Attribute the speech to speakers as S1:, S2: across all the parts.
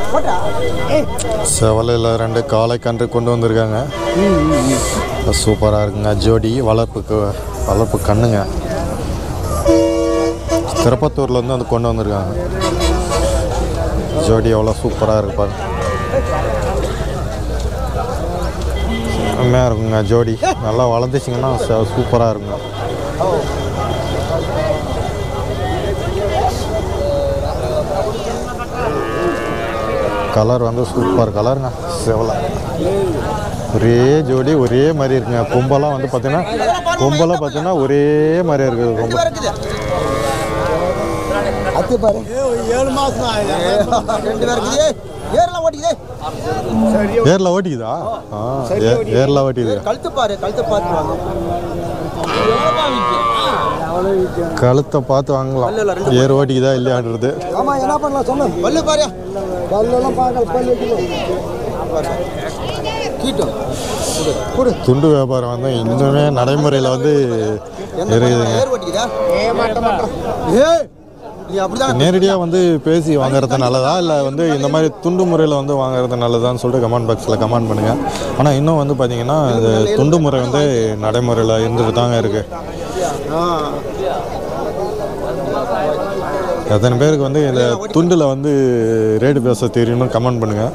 S1: செவலையில் ரெண்டு காளை கன்று கொண்டு வந்திருக்காங்க சூப்பராக இருக்குங்க ஜோடி வளர்ப்புக்கு வளர்ப்பு கண்ணுங்க திருப்பத்தூர்லேருந்து வந்து கொண்டு வந்திருக்காங்க ஜோடி எவ்வளோ சூப்பராக இருக்கு பாருங்க செம்மையாக இருக்குங்க ஜோடி நல்லா வளர்ந்துச்சிங்கன்னா சூப்பராக இருக்குங்க கலர் வந்து சூப்பர் கலருங்க செவலை ஒரே ஜோடி ஒரே மாதிரி இருக்குங்க கொம்பெல்லாம் வந்து பார்த்தீங்கன்னா கொம்பெல்லாம் பார்த்தீங்கன்னா ஒரே மாதிரியா இருக்குது கொம்பு
S2: அத்து பாரு
S3: ஏழு மாசம்
S2: ரெண்டு பேருக்கு ஏர்லாம் ஓட்டிக்குது
S1: ஏரில் ஓட்டிக்குதா ஆ ஏ- ஏரில் ஓட்டிக்குது
S2: கழுத்து பாரு கழுத்து பார்த்து வாங்க
S1: கழுத்தை பார்த்து வாங்கலாம் ஏர் ஓட்டிக்குதா இல்லையான்றது
S2: ஆமா என்ன பண்ணலாம் சொல்லு பல்லு பாரு பல்லெல்லாம் பார்க்கல பல்லு கீட்டும் கொடு
S1: துண்டு வியாபாரம் வந்து இன்னுமே நடைமுறையில் வந்து இருக்குதுங்க
S2: ஏர் ஓட்டிக்குதா ஏ மாட்ட மாட்டோம் ஏ நீ அப்படிதான்
S1: நேரடியாக வந்து பேசி வாங்குறது நல்லதா இல்லை வந்து இந்த மாதிரி துண்டு முறையில் வந்து வாங்குறது நல்லதான்னு சொல்லிட்டு கமெண்ட் பாக்ஸில் கமெண்ட் பண்ணுங்கள் ஆனால் இன்னும் வந்து பார்த்தீங்கன்னா இந்த துண்டு முறை வந்து நடைமுறையில் இருந்துட்டு தாங்க இருக்குது எத்தனை பேருக்கு வந்து இந்த துண்டில் வந்து ரேட்டு பேச தெரியும்னு கமெண்ட் பண்ணுங்கள்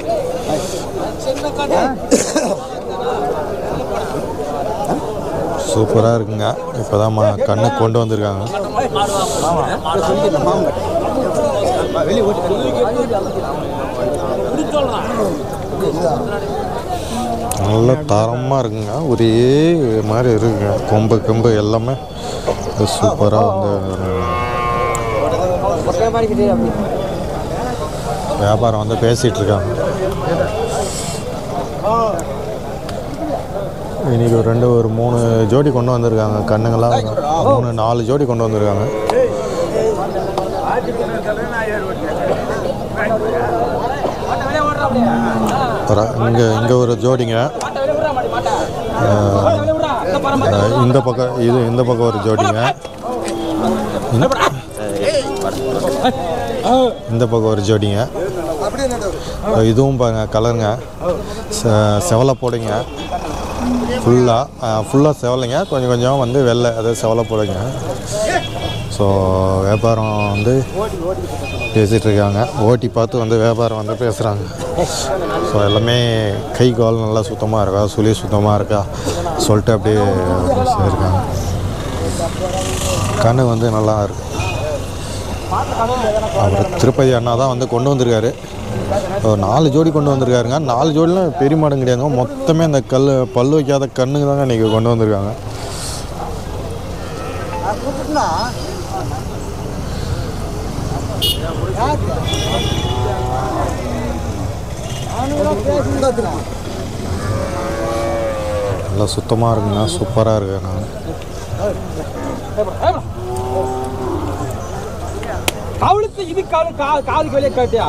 S1: சூப்பராக இருக்குங்க இப்போ தான் கண்ணு கொண்டு வந்திருக்காங்க
S2: வெளியே ஓட்டி
S1: நல்ல தரமாக இருக்குங்க ஒரே மாதிரி இருக்குங்க கொம்பு கொம்பு எல்லாமே சூப்பராக வந்து வியாபாரம் வந்து பேசிகிட்டு இருக்காங்க இன்னைக்கு ஒரு ரெண்டு ஒரு மூணு ஜோடி கொண்டு வந்திருக்காங்க கண்ணுங்களாம் மூணு நாலு ஜோடி கொண்டு வந்திருக்காங்க இங்கே இங்கே ஒரு ஜோடிங்க அஹ் இந்த பக்கம் இது இந்த பக்கம் ஒரு ஜோடிங்க இந்த- இந்த பக்கம் ஒரு ஜோடிங்க அஹ் இதுவும் பாருங்க கலருங்க செ- செவலை போடுங்க ஃபுல்லாக ஃபுல்லாக செவலைங்க கொஞ்சம் கொஞ்சம் வந்து வெள்ளை அதாவது செவலை போடுங்க ஸோ வியாபாரம் வந்து பேசிகிட்டு இருக்காங்க ஓட்டி பார்த்து வந்து வியாபாரம் வந்து பேசுகிறாங்க ஸோ எல்லாமே கை கால் நல்லா சுத்தமாக இருக்கா சுழி சுத்தமாக இருக்கா சொல்லிட்டு அப்படியே இருக்காங்க கண்ணு வந்து நல்லா இருக்கு அவர் திருப்பதி அண்ணா தான் வந்து கொண்டு வந்திருக்காரு ஒரு நாலு ஜோடி கொண்டு வந்திருக்காருங்க நாலு ஜோடிலாம் பெரிய மாடம் கிடையாதுங்க மொத்தமே இந்த கல் பல்லு வைக்காத கண்ணுங்க தாங்க இன்றைக்கி கொண்டு வந்திருக்காங்க நல்லா சுத்தமாக இருக்குங்க சூப்பராக இருக்குங்க
S4: கவுளுக்கு இது காது காது வெளியே காட்டியா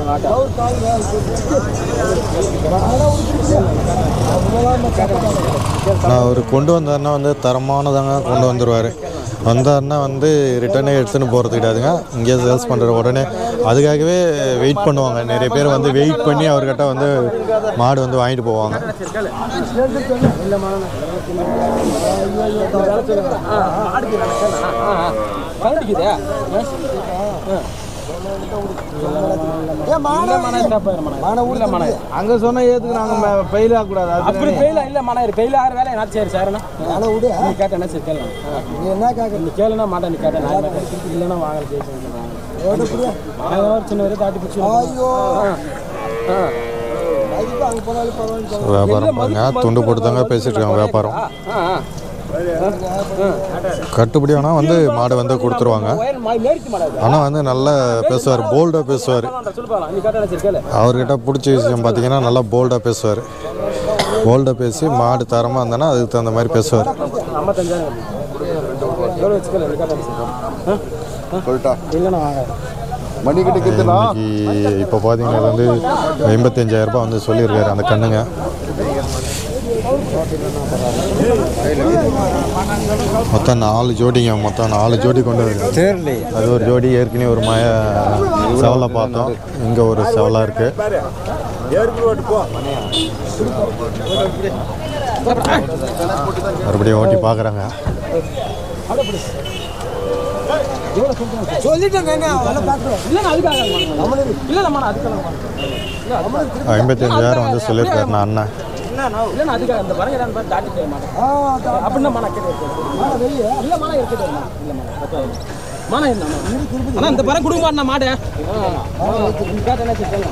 S1: நான் அவர் கொண்டு வந்தாருன்னா வந்து தரமானதாங்க கொண்டு வந்துடுவார் வந்தாருன்னா வந்து ரிட்டர்னே எடுத்துன்னு போகிறது கிடையாதுங்க இங்கேயே சேல்ஸ் பண்ணுற உடனே அதுக்காகவே வெயிட் பண்ணுவாங்க நிறைய பேர் வந்து வெயிட் பண்ணி அவர்கிட்ட வந்து மாடு வந்து வாங்கிட்டு போவாங்க
S4: கவுண்டிக்குதே
S3: அங்க சொன்ன ஏத்துக்கு நாங்க ஃபெயில் ஆக கூடாது
S4: அப்படி பெயில இல்ல மன பெயில ஆறு வேலை என்ன சரி சார்ண்ணா
S2: ஆனால் விடு
S4: நீ கேட்ட என்ன சரி கேளு
S2: நீ என்ன கேட்க
S4: நீ கேளுனா மாட்டேன் நீ கேட்ட நான் இல்லைன்னா வாங்கல பேசுவேன் வாங்க சின்ன வரைக்கும் தாட்டி பிடிச்சி
S2: ஐயோ அதுக்கு அங்கே போனாலும் பரவாயில்ல
S1: வியாபாரம் பாருங்க துண்டு போட்டு தாங்க பேசிட்டு இருக்காங்க வியாபாரம் கட்டுப்படி ஆனால் வந்து மாடு வந்து கொடுத்துருவாங்க
S4: மேடிச்சு மாடாது
S1: ஆனால் வந்து நல்லா பேசுவார் போல்டாக பேசுவார்
S4: சொல்லு போகலாம் நீ கேட்ட என்ன சரி கேளு
S1: அவர்கிட்ட பிடிச்ச விஷயம் பார்த்தீங்கன்னா நல்லா போல்டாக பேசுவார் போல்டாக பேசி மாடு தரமாக இருந்தேன்னா அதுக்கு தகுந்த மாதிரி பேசுவார்
S4: ஐம்பத்தஞ்சாயிரம் எவ்வளோ வச்சுக்கல நீ கேட்ட என்ன சரி
S3: சொல்லிட்டா
S4: இல்லைண்ணா வாங்க
S3: மணி கிட்ட கிட்டனா
S1: இன்னைக்கு இப்போ பார்த்தீங்கன்னா வந்து எண்பத்தஞ்சாயிரம் ரூபாய் வந்து சொல்லியிருக்காரு அந்த கண்ணுங்க மொத்தம் நாலு ஜோடிங்க மொத்தம் நாலு ஜோடி கொண்டு வருது
S3: சரி
S1: அது ஒரு ஜோடி ஏற்கனவே ஒரு மய செவலை பார்த்தோம் இங்கே ஒரு செவலா இருக்கு மறுபடியும் ஓட்டி பார்க்குறாங்க
S4: இல்லைண்ணா அதுக்காக இல்லைண்ணா அதுக்காக
S1: ஐம்பத்தஞ்சாயிரம் வந்து சொல்லியிருக்காரு நான் அண்ணன்
S4: இல்லைண்ணா அதுக்காக இந்த பாருங்க நான் பார்த்து தாட்டி செய்ய மாட்டேன் அப்படின்னா மன கேட்டு இல்லை மன இருக்குது இல்லை மன என்ன அண்ணா இந்த பரம் கொடுங்க அண்ணா மாடு கேட்ட என்ன சொல்லலாம்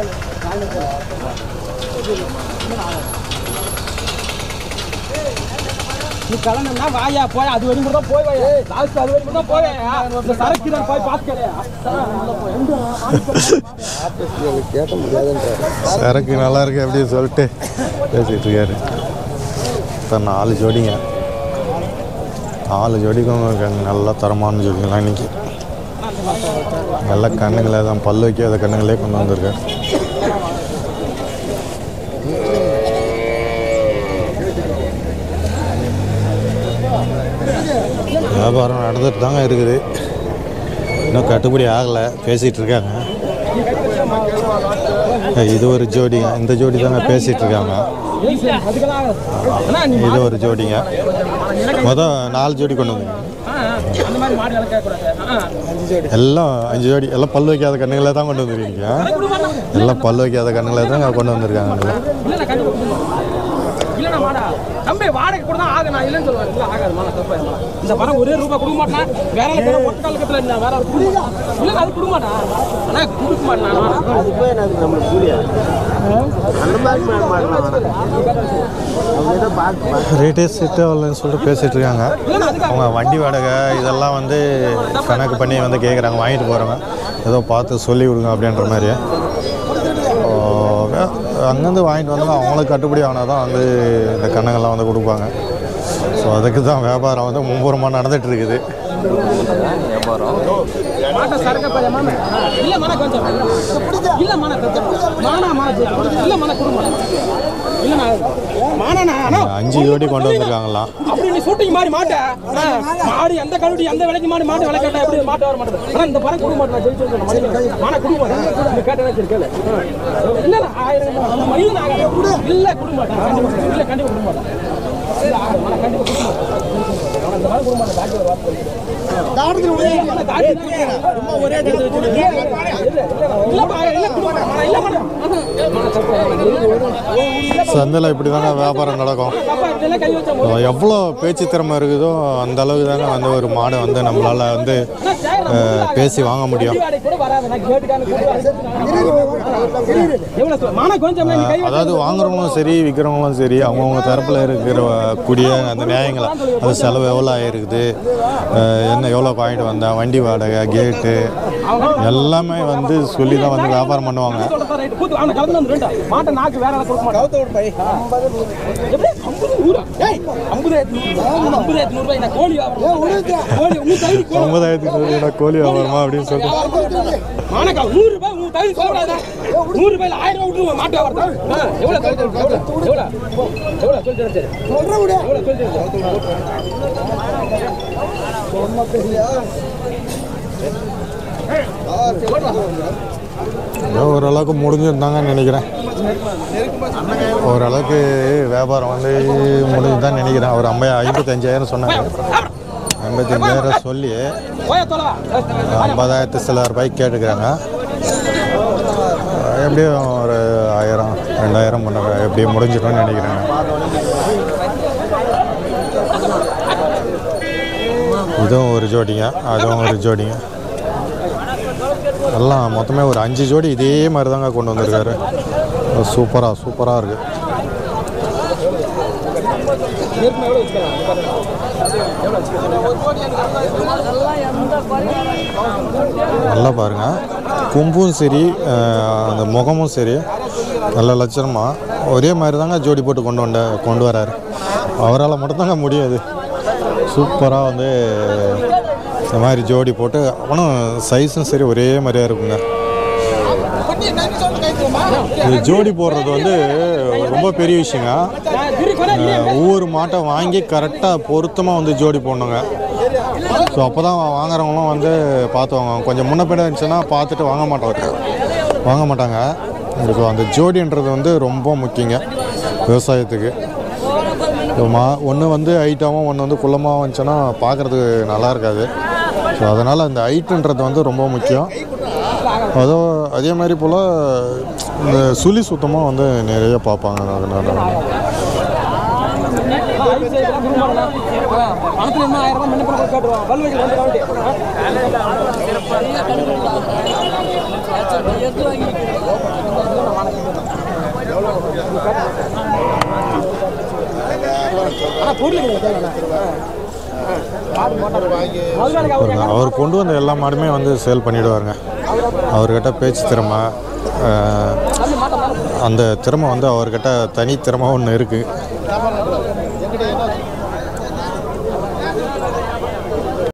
S4: நீ கிளம்புனா வாயா போய் அது வரைக்கும் தான் போய் வாயா லாஸ்ட் அது வரைக்கும் தான் போய் இந்த சரக்கு தான் போய் பார்க்கலையா
S3: கேட்க முடியாதுன்ற
S1: சரக்கு நல்லா இருக்கு அப்படின்னு சொல்லிட்டு பேசிகிட்டு இருக்காரு சார் நாலு ஜோடிங்க நாலு ஜோடிக்கும் இருக்காங்க நல்லா தரமான ஜோடிங்களாம் இன்னைக்கு நல்ல கண்ணுங்களே தான் பல்லு வைக்காத கண்ணுங்களே கொண்டு வந்திருக்காரு வியாபாரம் நடந்துட்டு தாங்க இருக்குது இன்னும் கட்டுப்படி ஆகலை பேசிகிட்டு இருக்காங்க இது ஒரு ஜோடிங்க இந்த ஜோடி தாங்க பேசிகிட்டு இருக்காங்க
S4: அதுக்கெல்லாம் அண்ணா நீ
S1: இது ஒரு ஜோடிங்க மொதல் நாலு ஜோடி கொண்டு வந்து
S4: ஆ, ஆ, அந்த மாதிரி மாடு வளர்க்க கூடாது ஆ, அஞ்சு ஜோடி
S1: எல்லாம் அஞ்சு ஜோடி எல்லாம் பல்லு வைக்காத கண்ணுங்களே தான் கொண்டு வந்துருக்கீங்க எல்லாம் பல்லு வைக்காத கண்ணுங்களே தான் கொண்டு வந்திருக்காங்க எல்லாம்.
S4: இல்லைண்ணா கண்டிப்பா கொடுத்துருவோம். இல்லைண்ணா மாடா தம்பி வாடகை கூட தான் ஆகு நான் இல்லைன்னு சொல்லுவேன் இல்லை ஆகாது மாடா தப்பு மாடா. இந்த பணம் ஒரே ரூபா கொடுக்க மாட்டேன் வேற இடத்துல ஒட்ட காலக்கத்தில் இல்லை வேற ஆள் கொடுக்க மாட்டான். இல்லைண்ணா அது கொடுக்க மாட்டான் அண்ணா கொடுக்க மாட்டேன் நான்
S3: அது போய் எனக்கு நம்மளுக்கு புரியாது அந்த மாதிரி மாட மாடலாம் அவங்க ஏதோ பார்த்து
S1: ரேட்டே செட்டு ஆகலன்னு சொல்லிட்டு பேசிகிட்டு இருக்காங்க
S4: இல்லைண்ணா அதுக்கு
S1: அவங்க வண்டி வாடகை இதெல்லாம் வந்து கணக்கு பண்ணி வந்து கேட்குறாங்க வாங்கிட்டு போகிறவங்க ஏதோ பார்த்து சொல்லி விடுங்க அப்படின்ற மாதிரி ஓ, வே- அங்கேருந்து வாங்கிட்டு வந்தாங்க அவங்களுக்கு கட்டுப்படி ஆனால் தான் வந்து இந்த கணக்கெல்லாம் வந்து கொடுப்பாங்க ஸோ அதுக்கு தான் வியாபாரம் வந்து மும்புறமாக நடந்துட்டு இருக்குது
S4: மாட்டை சரக்க பையன் மாமே இல்ல மன கொஞ்சம் இல்ல மன கொஞ்சம் மானா மான இல்ல மன குடும்பம் இல்ல நான் மானா அண்ணா
S1: அஞ்சு ஜோடி கொண்டு வந்திருக்காங்களாம்
S4: அப்படி நீ ஷூட்டிங் மாதிரி மாட்ட அண்ணா, மாடு எந்த கழுவி எந்த விலைக்கு மாடு மாடு விலை கேட்டா எப்படி மாட்ட வர மாட்டேன் ஆனா இந்த படம் கொடுக்க மாட்டேன் ஜெயிச்சு வந்து மணி மான கொடுக்க மாட்டேன் இந்த கேட்ட வச்சு இருக்கல இல்ல நான் ஆயிரம் அந்த மணி நான் இல்ல கொடுக்க மாட்டேன் கண்டிப்பா இல்ல கண்டிப்பா கொடுக்க மாட்டேன் இல்ல ஆயிரம் மன கண்டிப்பா கொடுக்க மாட்டேன் ஆனா இந்த மாதிரி கொடுக்க மாட்டேன் பாக்கி ஒரு வார்த்தை இல்ல, தாடி தான் ரொம்ப ஒரே இடத்துல வச்சு இல்ல, இல்ல, இல்லப்பா, இல்ல, கொடுக்க மாட்டேன். இல்ல, மாட்டேன். மன தப்பு.
S1: சந்தையில் இப்படி தாங்க வியாபாரம் நடக்கும்
S4: தப்பா இதெல்லாம் கை வச்சா
S1: எவ்வளோ பேச்சு திறமை இருக்குதோ அந்த அளவுக்கு தாங்க வந்து ஒரு மாடை வந்து நம்மளால் வந்து அஹ், பேசி வாங்க முடியும்
S4: வாடகை கூட வராது. நான் கேட்டுக்கான கூப்பிட்டு எவ்வளவு சொல்~ மானா கொஞ்சம் நீ கை வச்சா
S1: அதாவது வாங்குறவங்களும் சரி விற்கிறவங்களும் சரி அவங்கவுங்க தரப்பில் இருக்கிற கூடிய அந்த நியாயங்களை அது செலவு எவ்வளோ ஆகிருக்குது அஹ், என்ன எவ்வளோ வாங்கிட்டு வந்தேன் வண்டி வாடகை கேட்டு எல்லாமே வந்து சொல்லி தான் வந்து வியாபாரம் பண்ணுவாங்க
S4: சொல்றதா ரைட். கூத்து, அவனை கலந்து வந்து ரெண்டா. மாட்டை நாக்கு வேற ஆளை கொடுக்க மாட்டான். எப்படி? ஐம்பது நூறா? ஏய், ஐம்பதாயிரத்து நூறு. ஐம்பதாயிரத்து நூறு ரூபாய். நான் கோழி வியாபாரம். கோழி, உன் தகுதி கோழி
S1: ஒன்பதாயிரத்துக்கு ஒரு கோழி வியாபாரமா அப்படின்னு சொல்லிட்டு
S4: மானக்கா, நூறு ரூபாய் உன் தகுதி சொல்லக்கூடாதா? நூறு ரூபாயில ஆயிரம் ரூபாய் விட்டுருவோம் மாட்டு வியாபாரத்தை. ஆ, எவ்வளவு தகுதி? எவ்வளவு? எவ்வளவு? எவ்வளவு? சொல்லு, சொல்லு, சொல்லு. எவ்வளவு? சொல்லு, சொல்லு.
S1: ஏதோ ஓரளவுக்கு முடிஞ்சிருந்தாங்கன்னு நினைக்கிறேன் ஓரளவுக்கு வியாபாரம் வந்து முடிஞ்சுதான் நினைக்கிறேன் ஒரு ஐம்பது ஐம்பத்தஞ்சாயிரம் சொன்னாங்க ஐம்பத்தஞ்சாயிரம் சொல்லி
S4: போயா தொலைவா.
S1: ஐம்பதாயிரத்து சில ரூபாய்க்கு கேட்டுக்கிறாங்க எப்படியும் ஒரு ஆயிரம் ரெண்டாயிரம் பண்ண எப்படியும் முடிஞ்சிடும்னு நினைக்கிறேங்க இதுவும் ஒரு ஜோடிங்க அதுவும் ஒரு ஜோடிங்க எல்லாம் மொத்தமே ஒரு அஞ்சு ஜோடி இதே மாதிரி தாங்க கொண்டு வந்திருக்காரு சூப்பராக சூப்பராக இருக்குது
S4: நெருப்பு எவ்வளவு வச்சுக்கலாம்?
S1: நல்லா பாருங்க கொம்பும் சரி அஹ், அந்த முகமும் சரி நல்ல லட்சணமாக ஒரே மாதிரி தாங்க ஜோடி போட்டு கொண்டு வந்த கொண்டு வராரு அவரால் மட்டும்தாங்க முடியாது சூப்பராக வந்து இந்த மாதிரி ஜோடி போட்டு அவனும் சைஸும் சரி ஒரே மாதிரியா இருக்குங்க இது ஜோடி போடுறது வந்து ரொம்ப பெரிய விஷயங்க
S4: நான் திரு இப்படி கொலை இல்லையா?
S1: அஹ், ஒவ்வொரு மாட்டை வாங்கி கரெக்டாக பொருத்தமாக வந்து ஜோடி போடணுங்க ஸோ அப்போ தான் வாங்குறவங்களும் வந்து பார்த்து வாங்குவாங்க கொஞ்சம் முன்ன பின்ன இருந்துச்சுன்னா பார்த்துட்டு வாங்க மாட்டாங்க வாங்க மாட்டாங்க ஸோ அந்த ஜோடின்றது வந்து ரொம்ப முக்கியங்க விவசாயத்துக்கு ஸோ மா ஒன்று வந்து ஹைட்டாகவும் ஒன்று வந்து குள்ளமாகவும் இருந்துச்சுன்னா பார்க்குறதுக்கு நல்லா இருக்காது ஸோ அதனால் அந்த ஹைட்டுன்றது வந்து ரொம்ப முக்கியம் அதோ அதே மாதிரி போல் இந்த சுழி சுத்தமாக வந்து நிறைய பார்ப்பாங்க அதனால்
S4: ஆ, ஐஸ் இதெல்லாம் கொடுக்க மாட்டேன். ஆ, பணத்துல என்ன ஆயிரம் ரூபாய் முன்ன பின்ன போட்டு காட்டுவான். பல் வைக்க வந்து கவனிட்டு. ஆனா பொருள் கிடையாது. ஆ. முதலாளிக்கு அவர்
S1: பாருங்க, அவர் கொண்டு வந்த எல்லா மாடுமே வந்து சேல் பண்ணிடுவாருங்க அவர்கிட்ட பேச்சு திறமை அஹ், அந்த திறமை வந்து அவர்கிட்ட தனி திறமை ஒன்று இருக்குது